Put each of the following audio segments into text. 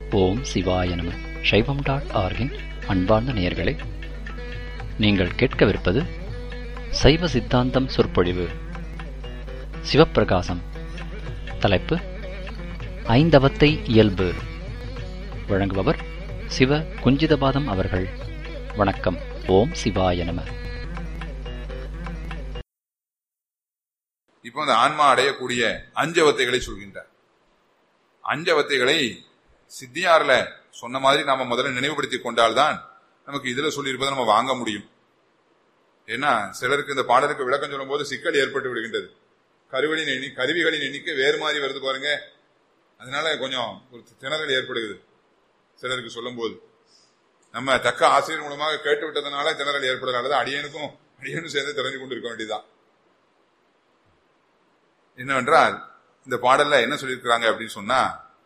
ஓம் சிவாய நம சைவம் டாட் ஆர்கின் அன்பார்ந்த நேயர்களே நீங்கள் கேட்கவிருப்பது சைவ சித்தாந்தம் சொற்பொழிவு சிவப்பிரகாசம் தலைப்பு ஐந்தவத்தை இயல்பு வழங்குபவர் சிவ குஞ்சிதபாதம் அவர்கள் வணக்கம் ஓம் சிவாய நம இப்போ அந்த ஆன்மா அடையக்கூடிய அஞ்சவத்தைகளை சொல்கின்றார் அஞ்சவத்தைகளை சித்தியார்ல சொன்ன மாதிரி நாம முதல்ல நினைவுபடுத்தி கொண்டால்தான் நமக்கு இதுல சொல்லியிருப்பதை நம்ம வாங்க முடியும் ஏன்னா சிலருக்கு இந்த பாடலுக்கு விளக்கம் சொல்லும் போது சிக்கல் ஏற்பட்டு விடுகின்றது கருவிகளின் எண்ணி கருவிகளின் எண்ணிக்கை வேறு மாதிரி வருது பாருங்க அதனால கொஞ்சம் ஒரு திணறல் ஏற்படுகிறது சிலருக்கு சொல்லும் போது நம்ம தக்க ஆசிரியர் மூலமாக கேட்டு விட்டதுனால திணறல் ஏற்படல அல்லது அடியனுக்கும் அடியனும் சேர்ந்து திறந்து கொண்டு இருக்க வேண்டியதுதான் என்னவென்றால் இந்த பாடல்ல என்ன சொல்லியிருக்கிறாங்க அப்படின்னு சொன்னா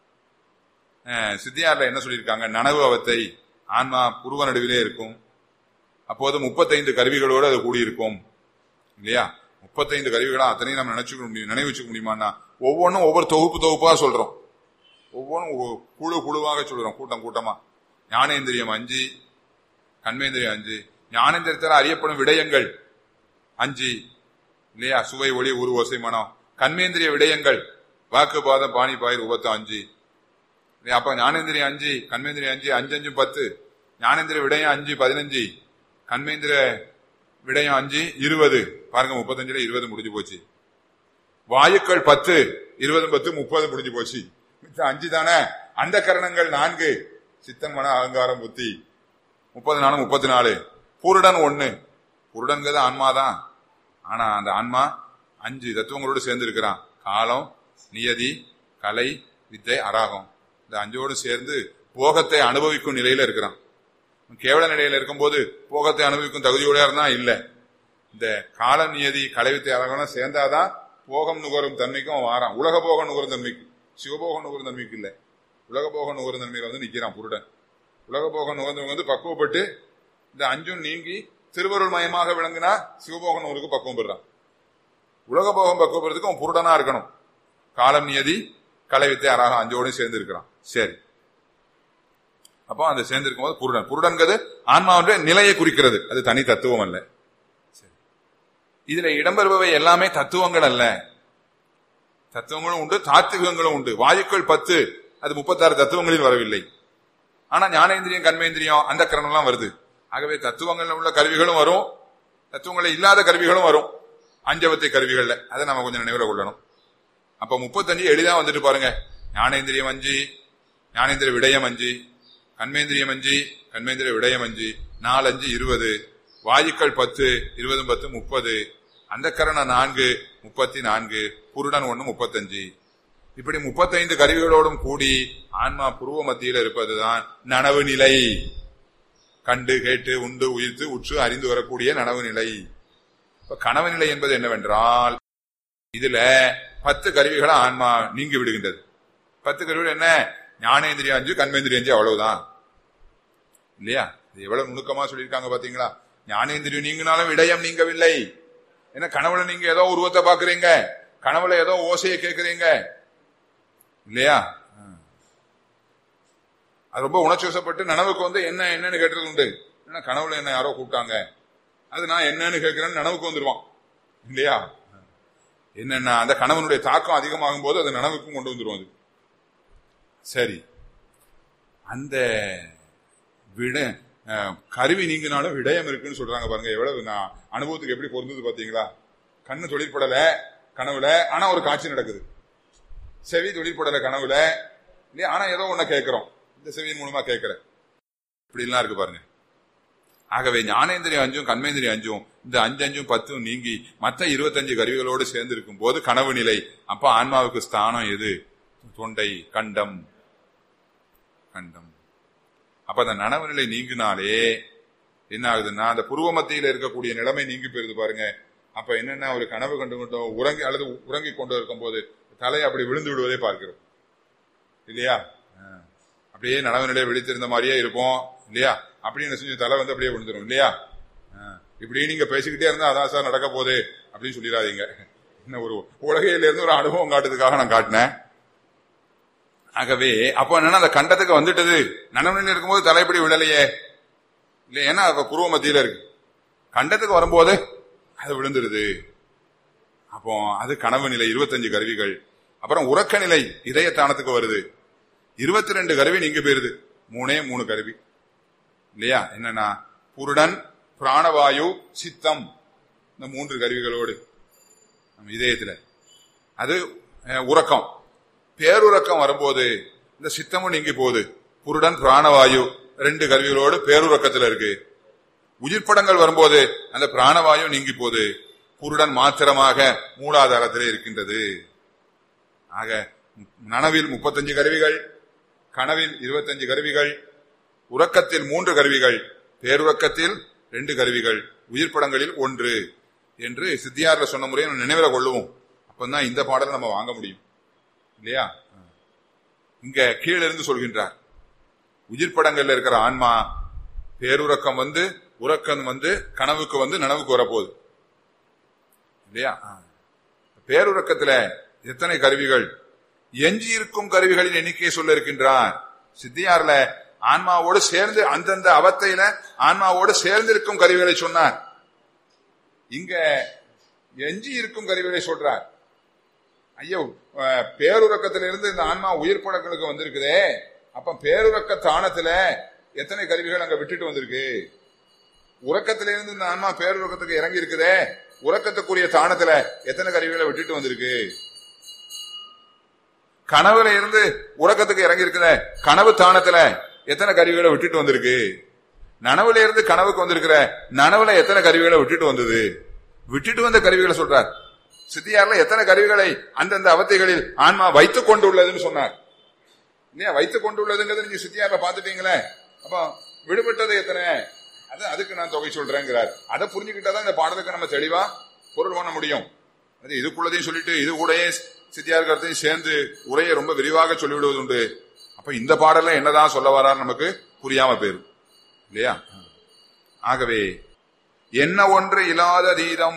சித்தியார்ல என்ன சொல்லியிருக்காங்க நனவு அவத்தை ஆன்மா புருவ நடுவிலே இருக்கும் அப்போது முப்பத்தைந்து கருவிகளோடு அது கூடியிருக்கும் இல்லையா முப்பத்தைந்து கருவிகளா அத்தனையும் நம்ம நினைச்சுக்க முடியும் நினைவு வச்சுக்க முடியுமான்னா ஒவ்வொன்றும் ஒவ்வொரு தொகுப்பு தொகுப்பா சொல்றோம் ஒவ்வொன்றும் குழு குழுவாக சொல்றோம் கூட்டம் கூட்டமா ஞானேந்திரியம் அஞ்சு கண்மேந்திரியம் அஞ்சு ஞானேந்திரியத்தால் அறியப்படும் விடயங்கள் அஞ்சு இல்லையா சுவை ஒளி உரு ஓசை மனம் கண்மேந்திரிய விடயங்கள் வாக்கு பாதம் பாணி பாயிர் உபத்தம் அஞ்சு அப்ப ஞானேந்திரியம் அஞ்சு கண்மேந்திரியம் அஞ்சு அஞ்சு அஞ்சு பத்து ஞானேந்திர விடயம் அஞ்சு பதினஞ்சு கண்மேந்திர விடயம் அஞ்சு இருபது பாருங்க முப்பத்தஞ்சுல இருபது முடிஞ்சு போச்சு வாயுக்கள் பத்து இருபது பத்து முப்பது முடிஞ்சு போச்சு அஞ்சு தானே அந்த கரணங்கள் நான்கு சித்தன் மன அகங்காரம் புத்தி முப்பது நாலு முப்பத்தி நாலு புருடன் ஒண்ணு புருடன்கிறது ஆன்மாதான் ஆனா அந்த ஆன்மா அஞ்சு தத்துவங்களோடு சேர்ந்து இருக்கிறான் காலம் நியதி கலை வித்தை அராகம் இந்த அஞ்சோடு சேர்ந்து போகத்தை அனுபவிக்கும் நிலையில இருக்கிறான் கேவல நிலையில இருக்கும்போது போகத்தை அனுபவிக்கும் தகுதியோட இருந்தா இல்ல இந்த கால நியதி கலை வித்தை அராகம் சேர்ந்தாதான் போகம் நுகரும் தன்மைக்கும் வாரான் உலக போகம் நுகரும் தன்மைக்கு சிவபோகம் நுகரும் தன்மைக்கு இல்ல உலக போகம் நுகரும் தன்மையில வந்து நிக்கிறான் புருடன் உலக போகம் நுகர்ந்தவங்க வந்து பக்குவப்பட்டு இந்த அஞ்சும் நீங்கி திருவருள் மயமாக விளங்குனா சிவபோகம் நூறுக்கு பக்குவம் பெறான் உலக போகம் பக்குவப்படுறதுக்கு அவன் புருடனா இருக்கணும் காலம் நியதி கலைவித்தை அராக அஞ்சோடு சேர்ந்து இருக்கிறான் சரி அப்போ அந்த சேர்ந்து இருக்கும்போது புருடன் புருடன்கிறது ஆன்மாவுடைய நிலையை குறிக்கிறது அது தனி தத்துவம் அல்ல இதுல இடம்பெறுபவை எல்லாமே தத்துவங்கள் அல்ல தத்துவங்களும் உண்டு தாத்துகங்களும் உண்டு வாயுக்கள் பத்து அது முப்பத்தாறு தத்துவங்களில் வரவில்லை ஆனா ஞானேந்திரியம் கண்மேந்திரியம் அந்த கரணம்லாம் வருது ஆகவே தத்துவங்கள்ல உள்ள கருவிகளும் வரும் தத்துவங்கள இல்லாத கருவிகளும் வரும் அஞ்சவத்தை கருவிகள்ல அதை நம்ம கொஞ்சம் நினைவுல கொள்ளணும் அப்ப முப்பத்தஞ்சு எளிதா வந்துட்டு பாருங்க ஞானேந்திரியம் அஞ்சு ஞானேந்திர விடயம் அஞ்சு கண்மேந்திரியம் அஞ்சு கண்மேந்திர விடயம் அஞ்சு நாலு அஞ்சு இருபது வாயுக்கள் பத்து இருபதும் பத்து முப்பது அந்த கரணம் நான்கு முப்பத்தி நான்கு குருடன் ஒண்ணு முப்பத்தஞ்சு இப்படி முப்பத்தைந்து கருவிகளோடும் கூடி ஆன்மா புருவ மத்தியில் இருப்பதுதான் நனவு நிலை கண்டு கேட்டு உண்டு உயிர்த்து உற்று அறிந்து வரக்கூடிய நனவு நிலை இப்ப கனவு நிலை என்பது என்னவென்றால் இதுல பத்து கருவிகளை ஆன்மா நீங்கி விடுகின்றது பத்து கருவிகள் என்ன ஞானேந்திரியம் அஞ்சு கண்மேந்திரியம் அஞ்சு அவ்வளவுதான் இல்லையா இது எவ்வளவு நுணுக்கமா சொல்லியிருக்காங்க பாத்தீங்களா ஞானேந்திரியம் நீங்கினாலும் விடயம் நீங்கவில்லை ஏன்னா கனவுல நீங்க ஏதோ உருவத்தை பாக்குறீங்க கனவுல ஏதோ ஓசையை கேட்கறீங்க இல்லையா அது ரொம்ப உணர்ச்சி வசப்பட்டு நனவுக்கு வந்து என்ன என்னன்னு கேட்டது உண்டு ஏன்னா கனவுல என்ன யாரோ கூப்பிட்டாங்க அது நான் என்னன்னு கேட்கிறேன்னு நனவுக்கு வந்துருவான் இல்லையா என்னென்ன அந்த கணவனுடைய தாக்கம் அதிகமாகும் போது அது நனவுக்கும் கொண்டு வந்துடும் அது சரி அந்த விட கருவி நீங்கினாலும் விடயம் இருக்குன்னு சொல்றாங்க பாருங்க எவ்வளவு நான் அனுபவத்துக்கு எப்படி பொருந்தது பாத்தீங்களா கண்ணு தொழிற்படல கனவுல ஆனா ஒரு காட்சி நடக்குது செவி தொழிற்படல கனவுல இல்லையா ஆனா ஏதோ ஒன்ன கேட்கிறோம் இந்த செவியின் மூலமா கேட்கிறேன் இப்படி எல்லாம் இருக்கு பாருங்க ஆகவே ஞானேந்திரியம் அஞ்சும் கண்மேந்திரியம் அஞ்சும் இந்த அஞ்சு அஞ்சும் பத்தும் நீங்கி மற்ற இருபத்தஞ்சு கருவிகளோடு சேர்ந்து இருக்கும் போது கனவு நிலை அப்ப ஆன்மாவுக்கு ஸ்தானம் எது தொண்டை கண்டம் கண்டம் அப்ப அந்த நனவு நிலை நீங்கினாலே என்ன ஆகுதுன்னா அந்த புருவ மத்தியில இருக்கக்கூடிய நிலைமை நீங்கி போயிருது பாருங்க அப்ப என்னென்ன ஒரு கனவு கண்டு கொண்டோம் உறங்கி அல்லது உறங்கி கொண்டு இருக்கும் போது தலை அப்படி விழுந்து விடுவதை பார்க்கிறோம் இல்லையா அப்படியே நனவு நிலையை விழித்திருந்த மாதிரியே இருப்போம் இல்லையா அப்படி என்ன செஞ்சு தலை வந்து அப்படியே விழுந்துரும் இல்லையா இப்படி நீங்க பேசிக்கிட்டே இருந்தா அதான் சார் நடக்க போகுது அப்படின்னு சொல்லிடாதீங்க இன்னும் ஒரு உலகையில இருந்து ஒரு அனுபவம் காட்டுறதுக்காக நான் காட்டினேன் ஆகவே அப்போ என்னன்னா அந்த கண்டத்துக்கு வந்துட்டது நனவு நிலையில் இருக்கும்போது தலைப்படி விழலையே இல்ல ஏன்னா அப்ப புருவ மத்தியில இருக்கு கண்டத்துக்கு வரும்போது அது விழுந்துருது அப்போ அது கனவு நிலை இருபத்தஞ்சு கருவிகள் அப்புறம் உறக்க நிலை இதயத்தானத்துக்கு வருது இருபத்தி ரெண்டு கருவி நீங்க போயிருது மூணே மூணு கருவி இல்லையா என்னன்னா புருடன் பிராணவாயு சித்தம் இந்த மூன்று கருவிகளோடு நம்ம இதயத்துல அது அஹ், உறக்கம் பேருறக்கம் வரும்போது இந்த சித்தமும் நீங்கி போகுது புருடன் பிராணவாயு ரெண்டு கருவிகளோடு பேருறக்கத்துல இருக்கு உயிர்ப்படங்கள் வரும்போது அந்த பிராணவாயு நீங்கி போகுது புருடன் மாத்திரமாக மூலாதாரத்திலே இருக்கின்றது ஆக நனவில் முப்பத்தஞ்சு கருவிகள் கனவில் இருபத்தஞ்சு கருவிகள் உறக்கத்தில் மூன்று கருவிகள் பேருறக்கத்தில் ரெண்டு கருவிகள் உயிர்ப்படங்களில் ஒன்று என்று சித்தியார்ல சொன்ன முறையை நம்ம நினைவுல கொள்ளுவோம் அப்பதான் இந்த பாடலை நம்ம வாங்க முடியும் இல்லையா இங்க கீழே இருந்து சொல்கின்றார் உயிர்ப்படங்கள்ல இருக்கிற ஆன்மா பேருறக்கம் வந்து உறக்கம் வந்து கனவுக்கு வந்து நனவுக்கு வரப்போகுது இல்லையா பேருறக்கத்துல எத்தனை கருவிகள் எஞ்சி இருக்கும் கருவிகளின் எண்ணிக்கையை சொல்ல இருக்கின்றார் சித்தியார்ல ஆன்மாவோடு சேர்ந்து அந்தந்த அவத்தையில ஆன்மாவோடு சேர்ந்து இருக்கும் கருவிகளை சொன்னார் இங்க எஞ்சி இருக்கும் கருவிகளை சொல்றார் ஐயோ அஹ், பேருறக்கத்திலிருந்து இந்த ஆன்மா உயிர் படங்களுக்கு வந்திருக்குதே அப்ப பேருறக்க தானத்துல எத்தனை கருவிகள் அங்க விட்டுட்டு வந்திருக்கு உறக்கத்திலிருந்து இந்த ஆன்மா பேருறக்கத்துக்கு இறங்கி இருக்குதே உறக்கத்துக்குரிய தானத்துல எத்தனை கருவிகளை விட்டுட்டு வந்திருக்கு கனவுல இருந்து உறக்கத்துக்கு இறங்கி இருக்குத கனவு தானத்துல எத்தனை கருவிகளை விட்டுட்டு வந்திருக்கு நனவுல இருந்து கனவுக்கு வந்திருக்கிற நனவுல எத்தனை கருவிகளை விட்டுட்டு வந்தது விட்டுட்டு வந்த கருவிகளை சொல்றார் சித்தியார்ல எத்தனை கருவிகளை அந்தந்த அவத்தைகளில் ஆன்மா வைத்துக் கொண்டுள்ளதுன்னு சொன்னார் இல்லையா வைத்துக் கொண்டுள்ளதுங்கிறது நீங்க சித்தியார்ல பாத்துட்டீங்களே அப்ப விடுபட்டது எத்தனை அது அதுக்கு நான் தொகை சொல்றேங்கிறார் அதை புரிஞ்சுக்கிட்டாதான் இந்த பாடலுக்கு நம்ம தெளிவா பொருள் பண்ண முடியும் அது இதுக்குள்ளதையும் சொல்லிட்டு இது கூடயே சித்தியார் கருத்தையும் சேர்ந்து உரையை ரொம்ப விரிவாக சொல்லிவிடுவது உண்டு அப்ப இந்த பாடல்ல என்னதான் சொல்ல வரார் நமக்கு புரியாம போயிரும் இல்லையா ஆகவே என்ன ஒன்று இல்லாத அதீதம்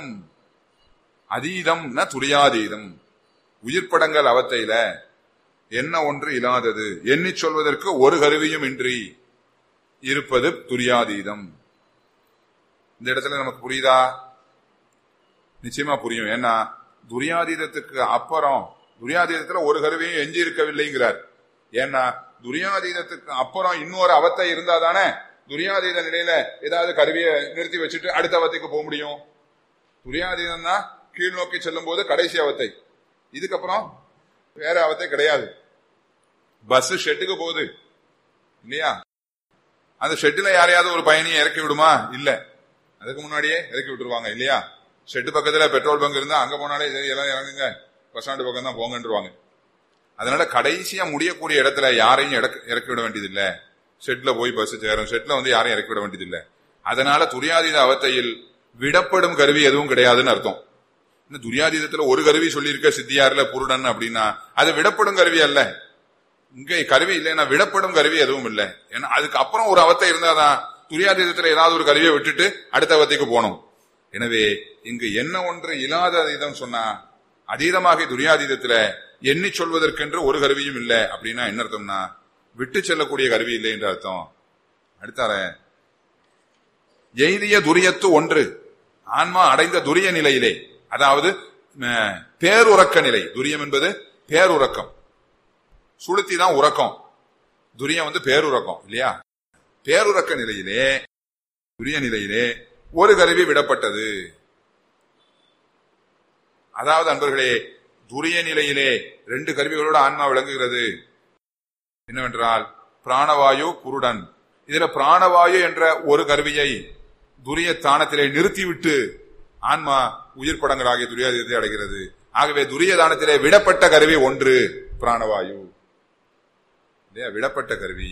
அதீதம்னா துரியாதீதம் உயிர்ப்படங்கள் அவத்தையில என்ன ஒன்று இல்லாதது எண்ணிச் சொல்வதற்கு ஒரு கருவியும் இன்றி இருப்பது துரியாதீதம் இந்த இடத்துல நமக்கு புரியுதா நிச்சயமா புரியும் ஏன்னா துரியாதீதத்துக்கு அப்புறம் துரியாதீதத்துல ஒரு கருவியும் எஞ்சி இருக்கவில்லைங்கிறார் ஏன்னா துரியாதீதத்துக்கு அப்புறம் இன்னொரு அவத்தை இருந்தா தானே துரியாதீத நிலையில ஏதாவது கருவியை நிறுத்தி வச்சுட்டு அடுத்த அவத்தைக்கு போக முடியும் துரியாதீதம் தான் கீழ் நோக்கி செல்லும் போது கடைசி அவத்தை இதுக்கப்புறம் வேற அவத்தை கிடையாது பஸ் ஷெட்டுக்கு போகுது இல்லையா அந்த ஷெட்டுல யாரையாவது ஒரு பயணியை இறக்கி விடுமா இல்ல அதுக்கு முன்னாடியே இறக்கி விட்டுருவாங்க இல்லையா ஷெட்டு பக்கத்துல பெட்ரோல் பங்க் இருந்தா அங்க போனாலே சரி எல்லாம் இறங்குங்க பஸ் ஸ்டாண்டு பக்கம் தான் போங்கன்றுவாங்க அதனால கடைசியா முடியக்கூடிய இடத்துல யாரையும் இறக்க- இறக்கி விட வேண்டியதில்ல ஷெட்ல போய் பஸ் சேரும் ஷெட்ல வந்து யாரையும் இறக்கி விட வேண்டியதில்ல அதனால துரியாதீத அவத்தையில் விடப்படும் கருவி எதுவும் கிடையாதுன்னு அர்த்தம் இன்னும் துரியாதீதத்துல ஒரு கருவி சொல்லியிருக்க சித்தியார்ல புருடன் அப்படின்னா அது விடப்படும் கருவி அல்ல இங்க கருவி இல்லைன்னா விடப்படும் கருவி எதுவும் இல்லை ஏன்னா அதுக்கு அப்புறம் ஒரு அவத்தை இருந்தாதான் துரியாதீதத்துல ஏதாவது ஒரு கருவியை விட்டுட்டு அடுத்த அவத்தைக்கு போகணும் எனவே இங்கு என்ன ஒன்று இல்லாத அதீதம் சொன்னா அதீதமாக துரியாதீதத்துல எண்ணி சொல்வதற்கென்று ஒரு கருவியும் இல்லை அப்படின்னா என்ன அர்த்தம்னா விட்டு செல்லக்கூடிய கருவி இல்லை என்று அர்த்தம் அடுத்தார எய்திய துரியத்து ஒன்று ஆன்மா அடைந்த துரிய நிலையிலே அதாவது அஹ், பேருறக்க நிலை துரியம் என்பது பேருறக்கம் சுளுத்தி தான் உறக்கம் துரியம் வந்து பேருறக்கம் இல்லையா பேருறக்க நிலையிலே துரிய நிலையிலே ஒரு கருவி விடப்பட்டது அதாவது அன்பர்களே துரிய நிலையிலே ரெண்டு கருவிகளோட ஆன்மா விளங்குகிறது என்னவென்றால் பிராணவாயு குருடன் இதுல பிராணவாயு என்ற ஒரு கருவியை துரிய தானத்திலே நிறுத்திவிட்டு ஆன்மா உயிர் படங்களாகிய துரியாதீதத்தை அடைகிறது ஆகவே துரிய தானத்திலே விடப்பட்ட கருவி ஒன்று பிராணவாயு இல்லையா விடப்பட்ட கருவி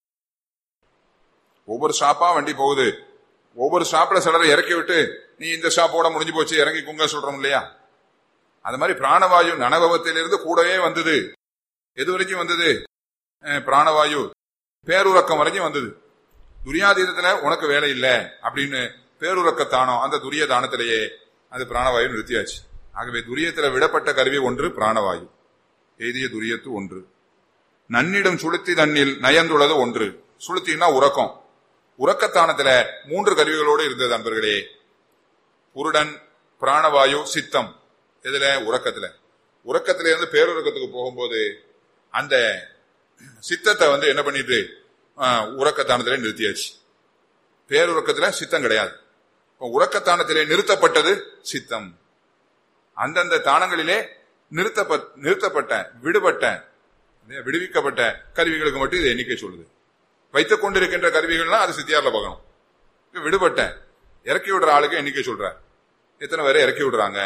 ஒவ்வொரு ஸ்டாப்பா வண்டி போகுது ஒவ்வொரு ஸ்டாப்ல சிலரை இறக்கி விட்டு நீ இந்த ஸ்டாப்போட முடிஞ்சு போச்சு இறங்கிக்குங்க சொல்றோம் இல்லையா அது மாதிரி பிராணவாயு நனவகத்திலிருந்து கூடவே வந்தது எது வரைக்கும் வந்தது அஹ், பிராணவாயு பேருறக்கம் வரைக்கும் வந்தது துரியாதீதத்துல உனக்கு வேலை இல்லை அப்படின்னு பேருறக்க தானம் அந்த துரிய தானத்திலேயே அது பிராணவாயு நிறுத்தியாச்சு ஆகவே துரியத்துல விடப்பட்ட கருவி ஒன்று பிராணவாயு எய்திய துரியத்து ஒன்று நன்னிடும் சுளுத்தி தன்னில் நயந்துள்ளது ஒன்று சுளுத்தின்னா உறக்கம் உறக்கத்தானத்துல மூன்று கருவிகளோடு இருந்தது அன்பர்களே புருடன் பிராணவாயு சித்தம் இதுல உறக்கத்துல உறக்கத்துல இருந்து பேருறக்கத்துக்கு போகும்போது அந்த சித்தத்தை வந்து என்ன பண்ணிட்டு ஆஹ், உறக்கத்தானத்திலே நிறுத்தியாச்சு பேருறக்கத்துல சித்தம் கிடையாது இப்ப உறக்கத்தானத்திலே நிறுத்தப்பட்டது சித்தம் அந்தந்த தானங்களிலே நிறுத்தப்பட் நிறுத்தப்பட்ட விடுபட்ட இல்லையா, விடுவிக்கப்பட்ட கருவிகளுக்கு மட்டும் இது எண்ணிக்கை சொல்லுது வைத்துக் கொண்டிருக்கின்ற கருவிகள்னா அது சித்தியார்ல பார்க்கணும் இப்ப விடுபட்ட இறக்கி விடுற ஆளுக்கு எண்ணிக்கை சொல்ற எத்தனை பேரை இறக்கி விடுறாங்க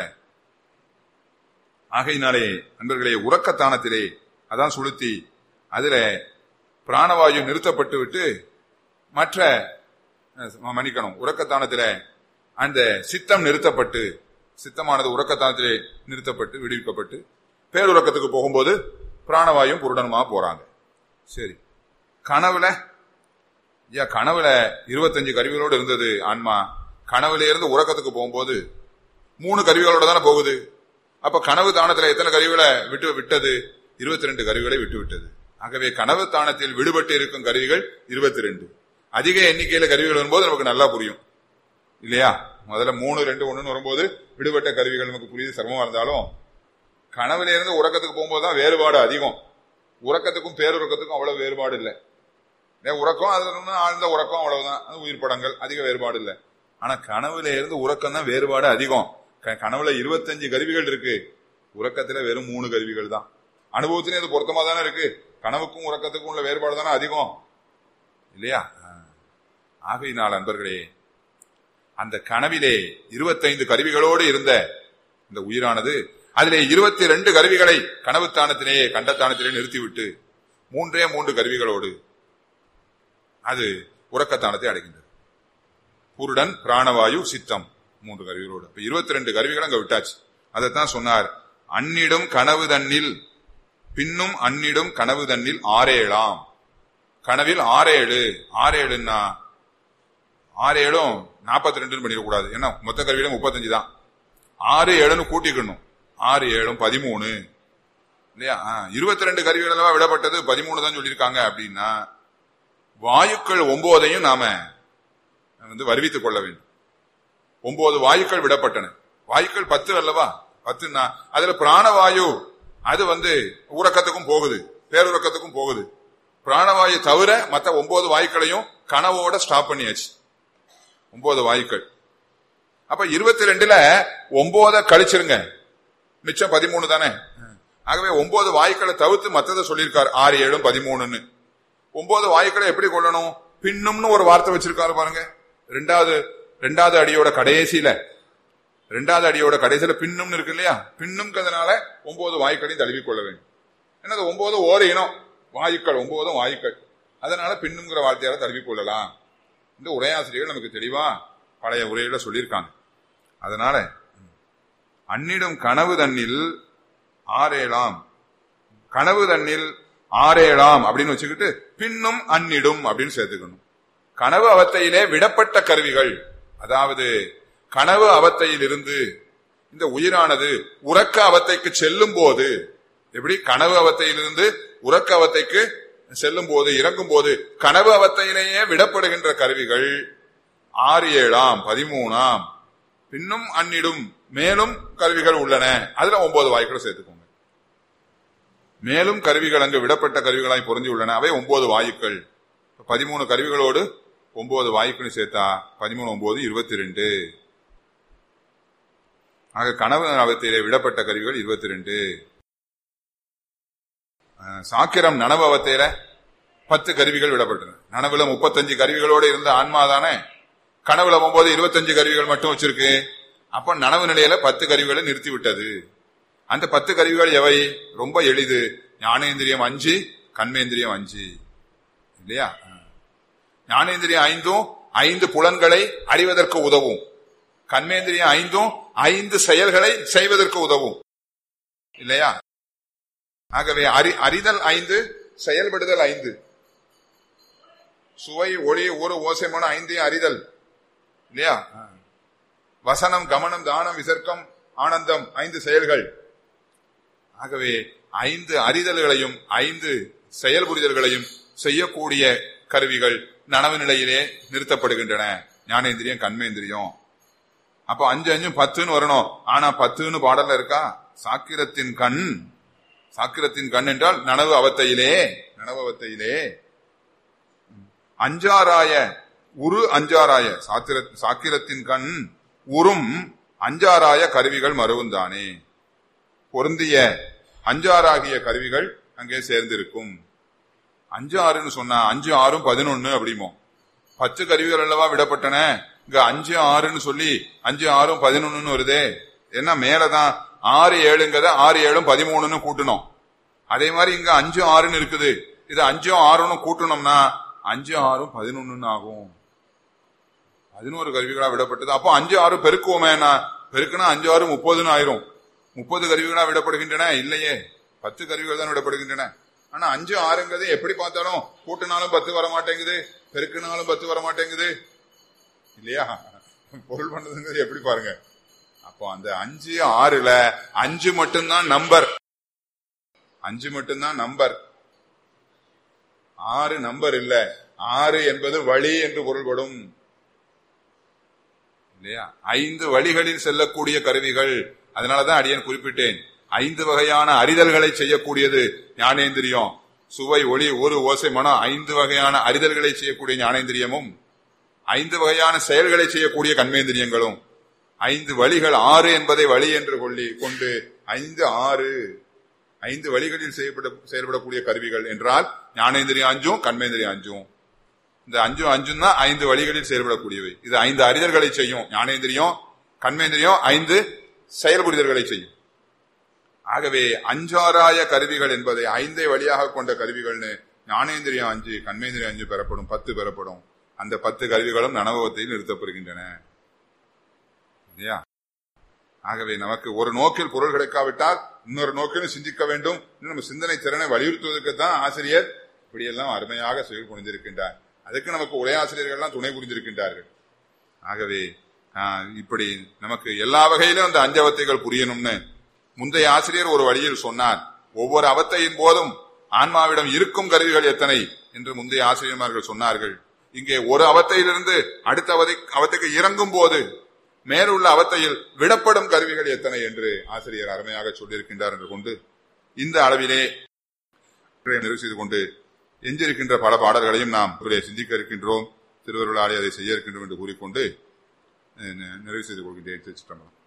ஆகையினாலே நண்பர்களே உறக்கத்தானத்திலே அதான் சுளுத்தி அதுல பிராணவாயு நிறுத்தப்பட்டு விட்டு மற்ற அஹ், மன்னிக்கணும் உறக்கத்தானத்தில அந்த சித்தம் நிறுத்தப்பட்டு சித்தமானது உறக்கத்தானத்திலே நிறுத்தப்பட்டு விடுவிக்கப்பட்டு பேருறக்கத்துக்கு போகும்போது பிராணவாயும் புருடனுமா போறாங்க சரி கனவுல ஐயா கனவுல இருபத்தஞ்சு கருவிகளோடு இருந்தது ஆன்மா கனவுல இருந்து உறக்கத்துக்கு போகும்போது மூணு கருவிகளோட தானே போகுது அப்ப கனவு தானத்துல எத்தனை கருவிகளை விட்டு விட்டது இருபத்தி ரெண்டு கருவிகளை விட்டு விட்டது ஆகவே கனவு தானத்தில் விடுபட்டு இருக்கும் கருவிகள் இருபத்தி ரெண்டு அதிக எண்ணிக்கையில கருவிகள் வரும்போது நமக்கு நல்லா புரியும் இல்லையா முதல்ல மூணு ரெண்டு ஒண்ணுன்னு வரும்போது விடுபட்ட கருவிகள் நமக்கு புரியுது சிரமமா இருந்தாலும் கனவுல இருந்து உறக்கத்துக்கு போகும்போது தான் வேறுபாடு அதிகம் உறக்கத்துக்கும் பேருறக்கத்துக்கும் அவ்வளவு வேறுபாடு இல்லை ஏன் உறக்கம் அதுல இருந்து ஆழ்ந்த உறக்கம் அவ்வளவுதான் அது உயிர் படங்கள் அதிக வேறுபாடு இல்லை ஆனா கனவுல இருந்து உறக்கம் தான் வேறுபாடு அதிகம் க- கனவுல இருபத்தஞ்சு கருவிகள் இருக்கு உறக்கத்துல வெறும் மூணு கருவிகள் தான் அனுபவத்திலே அது பொருத்தமா தானே இருக்கு கனவுக்கும் உறக்கத்துக்கும் உள்ள வேறுபாடு தானே அதிகம் இல்லையா ஆஹ். ஆகையினால் அன்பர்களே அந்த கனவிலே இருபத்தைந்து கருவிகளோடு இருந்த இந்த உயிரானது அதிலே இருபத்தி ரெண்டு கருவிகளை கனவுத்தானத்திலேயே கண்டத்தானத்திலே நிறுத்திவிட்டு மூன்றே மூன்று கருவிகளோடு அது உறக்கத்தானத்தை அடைகின்றது புருடன் பிராணவாயு சித்தம் மூன்று கருவிகளோடு அப்ப இருபத்தி ரெண்டு கருவிகள் அங்க விட்டாச்சு அதைத்தான் சொன்னார் அன்னிடும் கனவு தன்னில் பின்னும் அன்னிடும் கனவு தன்னில் ஆறேழாம் கனவில் ஆறேழு ஆறேழுன்னா ஆறேழும் நாற்பத்தி ரெண்டுன்னு பண்ணிடக்கூடாது ஏன்னா மொத்த கருவியில முப்பத்தஞ்சு தான் ஆறு ஏழுன்னு கூட்டிக்கணும் ஆறு ஏழும் பதிமூணு இல்லையா இருபத்தி ரெண்டு கருவிகள் எல்லாம் விடப்பட்டது பதிமூணு தான் சொல்லியிருக்காங்க அப்படின்னா வாயுக்கள் ஒன்பதையும் நாம வந்து வருவித்துக் கொள்ள வேண்டும் ஒன்பது வாயுக்கள் விடப்பட்டன வாயுக்கள் பத்து அல்லவா பத்துன்னா அதுல பிராணவாயு அது வந்து உறக்கத்துக்கும் போகுது பேருறக்கத்துக்கும் போகுது பிராணவாயு தவிர மத்த ஒன்பது வாயுக்களையும் கனவோட ஸ்டாப் பண்ணியாச்சு ஒன்பது வாயுக்கள் அப்ப இருபத்தி ரெண்டுல ஒன்பத கழிச்சிருங்க மிச்சம் பதிமூணு தானே ஆகவே ஒன்பது வாயுக்களை தவிர்த்து மத்ததை சொல்லியிருக்காரு ஆறு ஏழும் பதிமூணுன்னு ஒன்பது வாயுக்களை எப்படி கொள்ளணும் பின்னும்னு ஒரு வார்த்தை வச்சிருக்காரு பாருங்க ரெண்டாவது ரெண்டாவது அடியோட கடைசியில ரெண்டாவது அடியோட கடைசியில பின்னும்னு இருக்கு இல்லையா பின்னும்ங்கிறதுனால ஒன்பது வாயுக்களையும் தழுவி கொள்ள வேண்டும் என்னது ஒன்பது ஓர் இனம் வாயுக்கள் ஒன்பதும் வாயுக்கள் அதனால பின்னுங்கிற வார்த்தையால தழுவி கொள்ளலாம் இந்த உரையாசிரியர்கள் நமக்கு தெளிவா பழைய உரையில சொல்லியிருக்காங்க அதனால அன்னிடும் கனவு தன்னில் ஆறேழாம் கனவு தன்னில் ஆறேழாம் அப்படின்னு வச்சுக்கிட்டு பின்னும் அன்னிடும் அப்படின்னு சேர்த்துக்கணும் கனவு அவத்தையிலே விடப்பட்ட கருவிகள் அதாவது கனவு அவத்தையில் இருந்து இந்த உயிரானது உறக்க அவத்தைக்கு செல்லும் போது எப்படி கனவு அவத்தையிலிருந்து உறக்க அவத்தைக்கு செல்லும் போது இறங்கும் போது கனவு அவத்தையிலேயே விடப்படுகின்ற கருவிகள் ஆறு ஏழாம் பதிமூணாம் பின்னும் அன்னிடும் மேலும் கருவிகள் உள்ளன அதுல ஒன்பது வாயுக்களை சேர்த்துக்கோங்க மேலும் கருவிகள் அங்கு விடப்பட்ட கருவிகளாய் பொருந்தி உள்ளன அவை ஒன்பது வாயுக்கள் பதிமூணு கருவிகளோடு ஒன்பது வாயுக்கள் சேர்த்தா பதிமூணு ஒன்பது இருபத்தி ரெண்டு ஆக கனவு அவத்திலே விடப்பட்ட கருவிகள் இருபத்தி ரெண்டு சாக்கிரம் நனவு அவத்தையில பத்து கருவிகள் விடப்பட்டன நனவுல முப்பத்தஞ்சு கருவிகளோடு இருந்த ஆன்மா தானே கனவுல போகும்போது இருபத்தஞ்சு கருவிகள் மட்டும் வச்சிருக்கு அப்ப நனவு நிலையில பத்து கருவிகளை நிறுத்தி விட்டது அந்த பத்து கருவிகள் எவை ரொம்ப எளிது ஞானேந்திரியம் அஞ்சு கண்மேந்திரியம் அஞ்சு இல்லையா ஞானேந்திரியம் ஐந்தும் ஐந்து புலன்களை அறிவதற்கு உதவும் கண்மேந்திரியம் ஐந்தும் ஐந்து செயல்களை செய்வதற்கு உதவும் இல்லையா ஆகவே அறி அறிதல் ஐந்து செயல்படுதல் ஐந்து சுவை ஒளி ஒரு ஓசைமான ஐந்தையும் அறிதல் இல்லையா வசனம் கமனம் தானம் விசர்க்கம் ஆனந்தம் ஐந்து செயல்கள் ஆகவே ஐந்து அறிதல்களையும் ஐந்து செயல் புரிதல்களையும் செய்யக்கூடிய கருவிகள் நனவு நிலையிலே நிறுத்தப்படுகின்றன ஞானேந்திரியம் கண்மேந்திரியம் அப்போ அஞ்சு அஞ்சும் பத்துன்னு வரணும் ஆனா பத்துன்னு பாடல்ல இருக்கா சாக்கிரத்தின் கண் சாக்கிரத்தின் கண் என்றால் நனவு அவத்தையிலே நனவு அவத்தையிலே அஞ்சாராய உரு அஞ்சாராய சாத்திர சாக்கிரத்தின் கண் உறும் அஞ்சாராய கருவிகள் மறுவுந்தானே பொருந்திய அஞ்சாறாகிய கருவிகள் அங்கே சேர்ந்திருக்கும் அஞ்சு ஆறுன்னு சொன்னா அஞ்சு ஆறும் பதினொன்னு அப்படிமோ பத்து கருவிகள் அல்லவா விடப்பட்டன இங்க அஞ்சு ஆறுன்னு சொல்லி அஞ்சு ஆறும் பதினொன்னு வருதே என்ன மேலதான் ஆறு ஏழுங்கிறத ஆறு ஏழும் பதிமூணுன்னு கூட்டணும் அதே மாதிரி இங்க அஞ்சு ஆறுன்னு இருக்குது இது அஞ்சும் ஆறுன்னு கூட்டணும்னா அஞ்சு ஆறும் பதினொன்னு ஆகும் பதினோரு கருவிகளா விடப்பட்டது அப்போ அஞ்சு ஆறு பெருக்குவோமேனா பெருக்குனா அஞ்சு ஆறு முப்பதுன்னு ஆயிரும் முப்பது கருவிகளா விடப்படுகின்றன இல்லையே பத்து கருவிகள் தான் விடப்படுகின்றன ஆனா அஞ்சு ஆறுங்கிறது எப்படி பார்த்தாலும் கூட்டினாலும் பத்து வர மாட்டேங்குது பெருக்கினாலும் பத்து வர மாட்டேங்குது இல்லையா பொருள் பண்ணதுங்கிறது எப்படி பாருங்க அப்போ அந்த அஞ்சு ஆறுல அஞ்சு மட்டும்தான் நம்பர் அஞ்சு மட்டும்தான் நம்பர் ஆறு நம்பர் இல்ல ஆறு என்பது வழி என்று பொருள்படும் இல்லையா ஐந்து வழிகளில் செல்லக்கூடிய கருவிகள் அதனாலதான் அடியன் குறிப்பிட்டேன் ஐந்து வகையான அறிதல்களை செய்யக்கூடியது ஞானேந்திரியம் சுவை ஒளி ஒரு ஓசை மனம் ஐந்து வகையான அறிதல்களை செய்யக்கூடிய ஞானேந்திரியமும் ஐந்து வகையான செயல்களை செய்யக்கூடிய கண்மேந்திரியங்களும் ஐந்து வழிகள் ஆறு என்பதை வழி என்று கொள்ளி கொண்டு ஐந்து ஆறு ஐந்து வழிகளில் செய்யப்பட செயல்படக்கூடிய கருவிகள் என்றால் ஞானேந்திரியம் அஞ்சும் கண்மேந்திரியம் அஞ்சும் இந்த அஞ்சும் அஞ்சும் தான் ஐந்து வழிகளில் செயல்படக்கூடியவை இது ஐந்து அறிதல்களை செய்யும் ஞானேந்திரியம் கண்மேந்திரியம் ஐந்து செயல் புரிதல்களை செய்யும் ஆகவே அஞ்சாராய கருவிகள் என்பதை ஐந்தை வழியாக கொண்ட கருவிகள்னு ஞானேந்திரியம் அஞ்சு கண்மேந்திரியம் அஞ்சு பெறப்படும் பத்து பெறப்படும் அந்த பத்து கருவிகளும் நனவகத்தில் நிறுத்தப்படுகின்றன இல்லையா ஆகவே நமக்கு ஒரு நோக்கில் பொருள் கிடைக்காவிட்டால் இன்னொரு நோக்கிலும் சிந்திக்க வேண்டும் இன்னும் நம்ம சிந்தனை திறனை வலியுறுத்துவதற்கு தான் ஆசிரியர் இப்படியெல்லாம் அருமையாக செயல் புரிந்திருக்கின்றார் அதுக்கு நமக்கு உரையாசிரியர்கள்லாம் துணை புரிந்திருக்கின்றார்கள் ஆகவே ஆஹ், இப்படி நமக்கு எல்லா வகையிலும் அந்த அஞ்சவத்தைகள் புரியணும்னு முந்தைய ஆசிரியர் ஒரு வழியில் சொன்னார் ஒவ்வொரு அவத்தையின் போதும் ஆன்மாவிடம் இருக்கும் கருவிகள் எத்தனை என்று முந்தைய ஆசிரியர்மார்கள் சொன்னார்கள் இங்கே ஒரு அவத்தையிலிருந்து அடுத்த அவதை அவத்தைக்கு இறங்கும் போது மேலுள்ள அவத்தையில் விடப்படும் கருவிகள் எத்தனை என்று ஆசிரியர் அருமையாக சொல்லியிருக்கின்றார் என்று கொண்டு இந்த அளவிலே நிறைவு செய்து கொண்டு எஞ்சிருக்கின்ற பல பாடல்களையும் நாம் இவரை சிந்திக்க இருக்கின்றோம் திருவருளாலே அதை செய்ய இருக்கின்றோம் என்று கூறிக்கொண்டு அஹ், நிறைவு செய்து கொள்கின்றேன் திருச்சிற்றம்பலம்